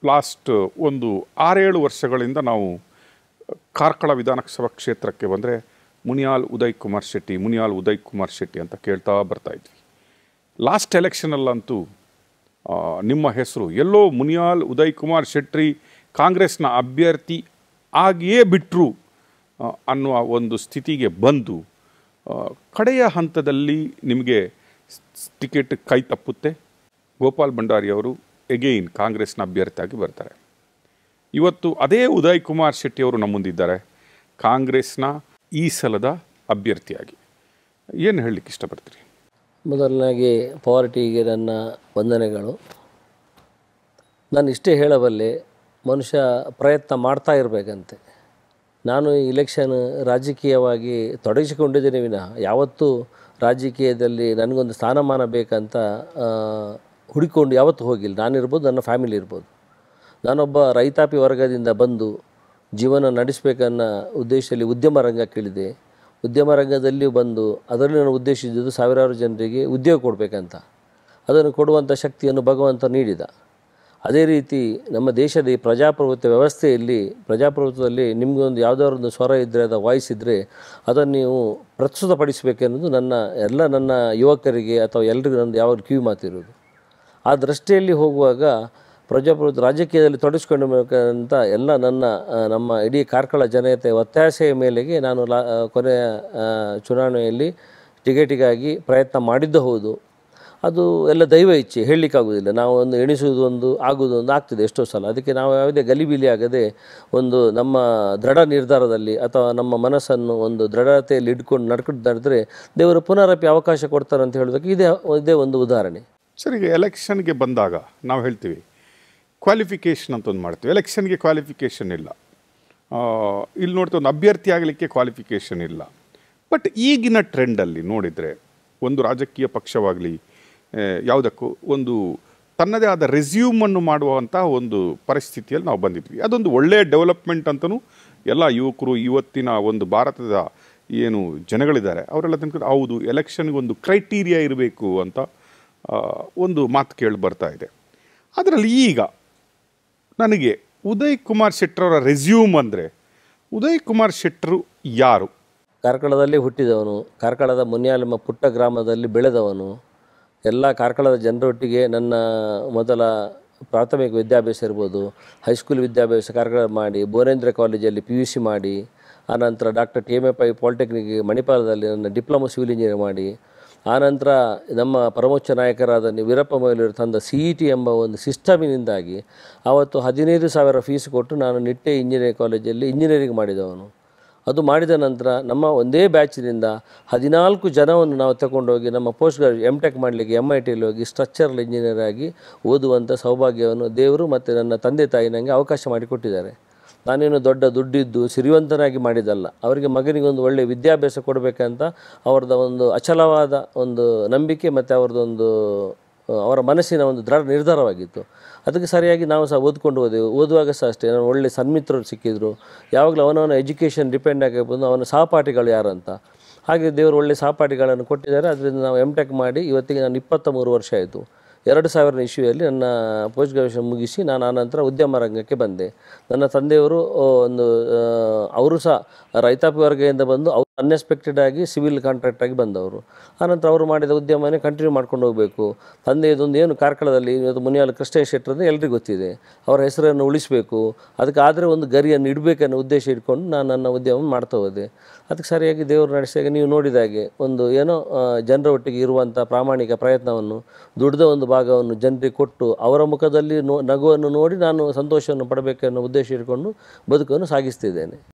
last ಒಂದು ಆರೇಳು ವರ್ಷಗಳಿಂದ ನಾವು ಕಾರ್ಕಳ ವಿಧಾನಸಭಾ ಕ್ಷೇತ್ರಕ್ಕೆ ಬಂದರೆ ಮುನಿಯಾಲ್ ಉದಯ್ ಕುಮಾರ್ ಶೆಟ್ಟಿ ಮುನಿಯಾಲ್ ಉದಯ್ ಕುಮಾರ್ ಶೆಟ್ಟಿ ಅಂತ ಕೇಳ್ತಾ ಬರ್ತಾ ಇದ್ವಿ ಲಾಸ್ಟ್ ಎಲೆಕ್ಷನಲ್ಲಂತೂ ಆ, ನಿಮ್ಮ ಹೆಸರು ಎಲ್ಲೋ ಮುನಿಯಾಲ್ ಉದಯ್ ಕುಮಾರ್ ಶೆಟ್ಟಿ ಕಾಂಗ್ರೆಸ್ನ ಅಭ್ಯರ್ಥಿ ಆಗಿಯೇ ಬಿಟ್ಟರು ಅನ್ನುವ ಒಂದು ಸ್ಥಿತಿಗೆ ಬಂದು ಆ, ಕಡೆಯ ಹಂತದಲ್ಲಿ ನಿಮಗೆ ಸ್- ಟಿಕೆಟ್ ಕೈ ತಪ್ಪುತ್ತೆ ಗೋಪಾಲ್ ಭಂಡಾರಿ ಅವರು ಎಗೈನ್ ಕಾಂಗ್ರೆಸ್ನ ಅಭ್ಯರ್ಥಿಯಾಗಿ ಬರ್ತಾರೆ ಇವತ್ತು ಅದೇ ಉದಯ್ ಕುಮಾರ್ ಶೆಟ್ಟಿ ಅವರು ನಮ್ಮ ಮುಂದಿದ್ದಾರೆ ಕಾಂಗ್ರೆಸ್ನ ಈ ಸಲದ ಅಭ್ಯರ್ಥಿಯಾಗಿ ಏನು ಹೇಳಲಿಕ್ಕೆ ಇಷ್ಟಪಡ್ತೀರಿ ಮೊದಲನಾಗಿ ಪಾವರ್ಟಿಗೆ ನನ್ನ ವಂದನೆಗಳು ನಾನು ಇಷ್ಟೇ ಹೇಳಬಲ್ಲೆ ಮನುಷ್ಯ ಪ್ರಯತ್ನ ಮಾಡ್ತಾ ಇರಬೇಕಂತೆ ನಾನು ಈ ಇಲೆಕ್ಷನ್ ರಾಜಕೀಯವಾಗಿ ತೊಡಗಿಸಿಕೊಂಡಿದ್ದೇನೆ ವಿನಃ ಯಾವತ್ತೂ ರಾಜಕೀಯದಲ್ಲಿ ನನಗೊಂದು ಸ್ಥಾನಮಾನ ಬೇಕಂತ ಆ, ಹುಡುಕೊಂಡು ಯಾವತ್ತೂ ಹೋಗಿಲ್ಲ ನಾನಿರ್ಬೋದು ನನ್ನ ಫ್ಯಾಮಿಲಿ ಇರ್ಬೋದು ನಾನೊಬ್ಬ ರೈತಾಪಿ ವರ್ಗದಿಂದ ಬಂದು ಜೀವನ ನಡೆಸಬೇಕನ್ನೋ ಉದ್ದೇಶದಲ್ಲಿ ಉದ್ಯಮ ರಂಗಕ್ಕಿಳಿದೆ ಉದ್ಯಮ ರಂಗದಲ್ಲಿ ಬಂದು ಅದರಲ್ಲಿ ನಾನು ಉದ್ದೇಶಿಸಿದ್ದು ಸಾವಿರಾರು ಜನರಿಗೆ ಉದ್ಯೋಗ ಕೊಡಬೇಕಂತ ಅದನ್ನು ಕೊಡುವಂಥ ಶಕ್ತಿಯನ್ನು ಭಗವಂತ ನೀಡಿದ ಅದೇ ರೀತಿ ನಮ್ಮ ದೇಶದ ಈ ಪ್ರಜಾಪ್ರಭುತ್ವ ವ್ಯವಸ್ಥೆಯಲ್ಲಿ ಪ್ರಜಾಪ್ರಭುತ್ವದಲ್ಲಿ ನಿಮಗೊಂದು ಯಾವುದಾದ್ರು ಒಂದು ಸ್ವರ ಇದ್ದರೆ ಅದರ ವಾಯ್ಸ್ ಇದ್ದರೆ ಅದನ್ನು ನೀವು ಪ್ರಸ್ತುತಪಡಿಸಬೇಕೆನ್ನೋದು ನನ್ನ ಎಲ್ಲ ನನ್ನ ಯುವಕರಿಗೆ ಅಥವಾ ಎಲ್ರಿಗೂ ನಂದು ಯಾವಾಗಲೂ ಕಿವಿ ಮಾತಿರೋದು ಆ ದೃಷ್ಟಿಯಲ್ಲಿ ಹೋಗುವಾಗ ಪ್ರಜಾಪ್ರಭುತ್ವ ರಾಜಕೀಯದಲ್ಲಿ ತೊಡಗಿಸ್ಕೊಳ್ಬೇಕಂತ ಎಲ್ಲ ನನ್ನ ಆ, ನಮ್ಮ ಇಡೀ ಕಾರ್ಕಳ ಜನತೆ ಒತ್ತಾಸೆಯ ಮೇಲೆಗೆ ನಾನು ಲಾ ಆ, ಕೊನೆಯ ಆ, ಚುನಾವಣೆಯಲ್ಲಿ ಟಿಕೆಟಿಗಾಗಿ ಪ್ರಯತ್ನ ಮಾಡಿದ್ದು ಹೌದು ಅದು ಎಲ್ಲ ದೈವ ಇಚ್ಛೆ ಹೇಳಲಿಕ್ಕಾಗೋದಿಲ್ಲ ನಾವು ಒಂದು ಎಣಿಸುವುದು ಒಂದು ಆಗುವುದು ಒಂದು ಆಗ್ತದೆ ಎಷ್ಟೋ ಸಲ ಅದಕ್ಕೆ ನಾವು ಯಾವುದೇ ಗಲಿಬಿಲಿ ಆಗದೆ ಒಂದು ನಮ್ಮ ದೃಢ ನಿರ್ಧಾರದಲ್ಲಿ ಅಥವಾ ನಮ್ಮ ಮನಸ್ಸನ್ನು ಒಂದು ದೃಢತೆಯಲ್ಲಿ ಇಟ್ಕೊಂಡು ನಡ್ಕೊಂಡು ನಡೆದ್ರೆ ದೇವರು ಪುನರಪಿ ಅವಕಾಶ ಕೊಡ್ತಾರೆ ಅಂತ ಹೇಳೋದಕ್ಕೆ ಇದೇ ಇದೇ ಒಂದು ಉದಾಹರಣೆ ಸರ್ ಈಗ ಎಲೆಕ್ಷನ್ಗೆ ಬಂದಾಗ ನಾವು ಹೇಳ್ತೀವಿ ಕ್ವಾಲಿಫಿಕೇಷನ್ ಅಂತ ಒಂದು ಮಾಡ್ತೀವಿ ಎಲೆಕ್ಷನ್ಗೆ ಕ್ವಾಲಿಫಿಕೇಷನ್ ಇಲ್ಲ ಆ, ಇಲ್ಲಿ ನೋಡ್ತೀವಿ ಒಂದು ಅಭ್ಯರ್ಥಿ ಆಗಲಿಕ್ಕೆ ಕ್ವಾಲಿಫಿಕೇಷನ್ ಇಲ್ಲ ಬಟ್ ಈಗಿನ ಟ್ರೆಂಡಲ್ಲಿ ನೋಡಿದರೆ ಒಂದು ರಾಜಕೀಯ ಪಕ್ಷವಾಗಲಿ ಯಾವುದಕ್ಕೂ ಒಂದು ತನ್ನದೇ ಆದ ರೆಸ್ಯೂಮನ್ನು ಮಾಡುವಂಥ ಒಂದು ಪರಿಸ್ಥಿತಿಯಲ್ಲಿ ನಾವು ಬಂದಿದ್ವಿ ಅದೊಂದು ಒಳ್ಳೆಯ ಡೆವಲಪ್ಮೆಂಟ್ ಅಂತಲೂ ಎಲ್ಲ ಯುವಕರು ಇವತ್ತಿನ ಒಂದು ಭಾರತದ ಏನು ಜನಗಳಿದ್ದಾರೆ ಅವರೆಲ್ಲ ತನಕ ಹೌದು ಎಲೆಕ್ಷನ್ಗೆ ಒಂದು ಕ್ರೈಟೀರಿಯಾ ಇರಬೇಕು ಅಂತ ಆ, ಒಂದು ಮಾತು ಕೇಳಿ ಬರ್ತಾ ಇದೆ ಅದರಲ್ಲಿ ಈಗ ನನಗೆ ಉದಯ್ ಕುಮಾರ್ ಶೆಟ್ಟರವರ ರೆಸ್ಯೂಮ್ ಅಂದರೆ ಉದಯ್ ಕುಮಾರ್ ಶೆಟ್ಟರು ಯಾರು ಕಾರ್ಕಳದಲ್ಲಿ ಹುಟ್ಟಿದವನು ಕಾರ್ಕಳದ ಮುನ್ಯಾಲೆಮ್ಮ ಪುಟ್ಟ ಗ್ರಾಮದಲ್ಲಿ ಬೆಳೆದವನು ಎಲ್ಲ ಕಾರ್ಕಳದ ಜನರೊಟ್ಟಿಗೆ ನನ್ನ ಮೊದಲ ಪ್ರಾಥಮಿಕ ವಿದ್ಯಾಭ್ಯಾಸ ಇರ್ಬೋದು ಹೈಸ್ಕೂಲ್ ವಿದ್ಯಾಭ್ಯಾಸ ಕಾರ್ಕಳ ಮಾಡಿ ಭುವನೇಂದ್ರ ಕಾಲೇಜಲ್ಲಿ ಪಿ ಯು ಸಿ ಮಾಡಿ ಆನಂತರ doctor T M A Pai polytechnic ಮಣಿಪಾಲದಲ್ಲಿ ನನ್ನ ಡಿಪ್ಲೊಮಾ ಸಿವಿಲ್ ಇಂಜಿನಿಯರ್ ಮಾಡಿ ಆನಂತರ ನಮ್ಮ ಪರಮೋಚ್ಚ ನಾಯಕರಾದ ನಿ- ವೀರಪ್ಪ ಮೊಯ್ಲೂರು ತಂದ ಸಿ ಇ ಟಿ ಎಂಬ ಒಂದು ಸಿಸ್ಟಮಿನಿಂದಾಗಿ ಆವತ್ತು ಹದಿನೈದು ಸಾವಿರ ಫೀಸ್ ಕೊಟ್ಟು ನಾನು ನಿಟ್ಟೆ ಇಂಜಿನಿಯರಿಂಗ್ ಕಾಲೇಜಲ್ಲಿ ಇಂಜಿನಿಯರಿಂಗ್ ಮಾಡಿದವನು ಅದು ಮಾಡಿದ ನಂತರ ನಮ್ಮ ಒಂದೇ ಬ್ಯಾಚಿನಿಂದ ಹದಿನಾಲ್ಕು ಜನವನ್ನು ನಾವು ತಗೊಂಡೋಗಿ ನಮ್ಮ ಪೋಸ್ಟ್ ಎಮ್ ಟೆಕ್ ಮಾಡಲಿಕ್ಕೆ ಎಮ್ ಐ ಟಿಯಲ್ಲಿ ಹೋಗಿ ಸ್ಟ್ರಕ್ಚರಲ್ ಇಂಜಿನಿಯರ್ ಆಗಿ ಓದುವಂಥ ಸೌಭಾಗ್ಯವನ್ನು ದೇವರು ಮತ್ತು ನನ್ನ ತಂದೆ ತಾಯಿ ನನಗೆ ಅವಕಾಶ ಮಾಡಿಕೊಟ್ಟಿದ್ದಾರೆ ನಾನೇನು ದೊಡ್ಡ ದುಡ್ಡಿದ್ದು ಸಿರಿವಂತನಾಗಿ ಮಾಡಿದ್ದಲ್ಲ ಅವರಿಗೆ ಮಗನಿಗೆ ಒಂದು ಒಳ್ಳೆಯ ವಿದ್ಯಾಭ್ಯಾಸ ಕೊಡಬೇಕಂತ ಅವ್ರದ್ದು ಒಂದು ಅಚಲವಾದ ಒಂದು ನಂಬಿಕೆ ಮತ್ತು ಅವ್ರದ್ದೊಂದು ಆ, ಅವರ ಮನಸ್ಸಿನ ಒಂದು ದೃಢ ನಿರ್ಧಾರವಾಗಿತ್ತು ಅದಕ್ಕೆ ಸರಿಯಾಗಿ ನಾವು ಸಹ ಓದ್ಕೊಂಡು ಹೋದೆವು ಓದುವಾಗ ಸಹ ಅಷ್ಟೇ ನಾನು ಒಳ್ಳೆ ಸನ್ಮಿತ್ರರು ಸಿಕ್ಕಿದ್ರು ಯಾವಾಗಲೂ ಅವನವನ ಎಜುಕೇಷನ್ ಡಿಪೆಂಡ್ ಆಗಿರ್ಬೋದು ಅವನ ಸಹಪಾಠಿಗಳು ಯಾರಂತ ಹಾಗೆ ದೇವರು ಒಳ್ಳೆ ಸಹಪಾಠಿಗಳನ್ನು ಕೊಟ್ಟಿದ್ದಾರೆ ಅದರಿಂದ ನಾವು ಎಮ್ ಟೆಕ್ ಮಾಡಿ ಇವತ್ತಿಗೆ ನಾನು ಇಪ್ಪತ್ತ ಮೂರು ವರ್ಷ ಆಯಿತು ಎರಡು ಸಾವಿರದ ಇಶ್ಯೂಯಲ್ಲಿ ನನ್ನ ಪೋಸ್ಟ್ ಗ್ರಾಜುಯೇಷನ್ ಮುಗಿಸಿ ನಾನು ಆನಂತರ ಉದ್ಯಮ ರಂಗಕ್ಕೆ ಬಂದೆ ನನ್ನ ತಂದೆಯವರು ಆ, ಒಂದು ಆ, ಅವರು ಸಹ ರೈತಾಪಿ ವರ್ಗದಿಂದ ಬಂದು ಅವರು ಅನ್ಎಕ್ಸ್ಪೆಕ್ಟೆಡ್ ಆಗಿ ಸಿವಿಲ್ ಕಾಂಟ್ರಾಕ್ಟ್ ಆಗಿ ಬಂದವರು ಆನಂತರ ಅವರು ಮಾಡಿದ ಉದ್ಯಮನೇ ಕಂಟಿನ್ಯೂ ಮಾಡ್ಕೊಂಡು ಹೋಗಬೇಕು ತಂದೆಯದೊಂದು ಏನು ಕಾರ್ಕಳದಲ್ಲಿ ಇವತ್ತು ಮುನಿಯಾಲ ಕೃಷ್ಣ ಶೆಟ್ಟರ್ ಅಂದರೆ ಎಲ್ರಿಗೂ ಗೊತ್ತಿದೆ ಅವರ ಹೆಸರನ್ನು ಉಳಿಸಬೇಕು ಅದಕ್ಕೆ ಆದರೆ ಒಂದು ಗರಿಯನ್ನು ಇಡಬೇಕನ್ನೋ ಉದ್ದೇಶ ಇಟ್ಕೊಂಡು ನಾನು ನನ್ನ ಉದ್ಯಮ ಮಾಡ್ತಾ ಹೋದೆ ಅದಕ್ಕೆ ಸರಿಯಾಗಿ ದೇವರು ನಡೆಸಿದಾಗ ನೀವು ನೋಡಿದ ಹಾಗೆ ಒಂದು ಏನೋ ಆ, ಜನರ ಒಟ್ಟಿಗೆ ಇರುವಂಥ ಪ್ರಾಮಾಣಿಕ ಪ್ರಯತ್ನವನ್ನು ದುಡ್ದ ಒಂದು ಭಾಗವನ್ನು ಜನರಿಗೆ ಕೊಟ್ಟು ಅವರ ಮುಖದಲ್ಲಿ ನೋ ನಗುವನ್ನು ನೋಡಿ ನಾನು ಸಂತೋಷವನ್ನು ಪಡಬೇಕೆನ್ನೋ ಉದ್ದೇಶ ಇಟ್ಕೊಂಡು ಬದುಕನ್ನು ಸಾಗಿಸ್ತಿದ್ದೇನೆ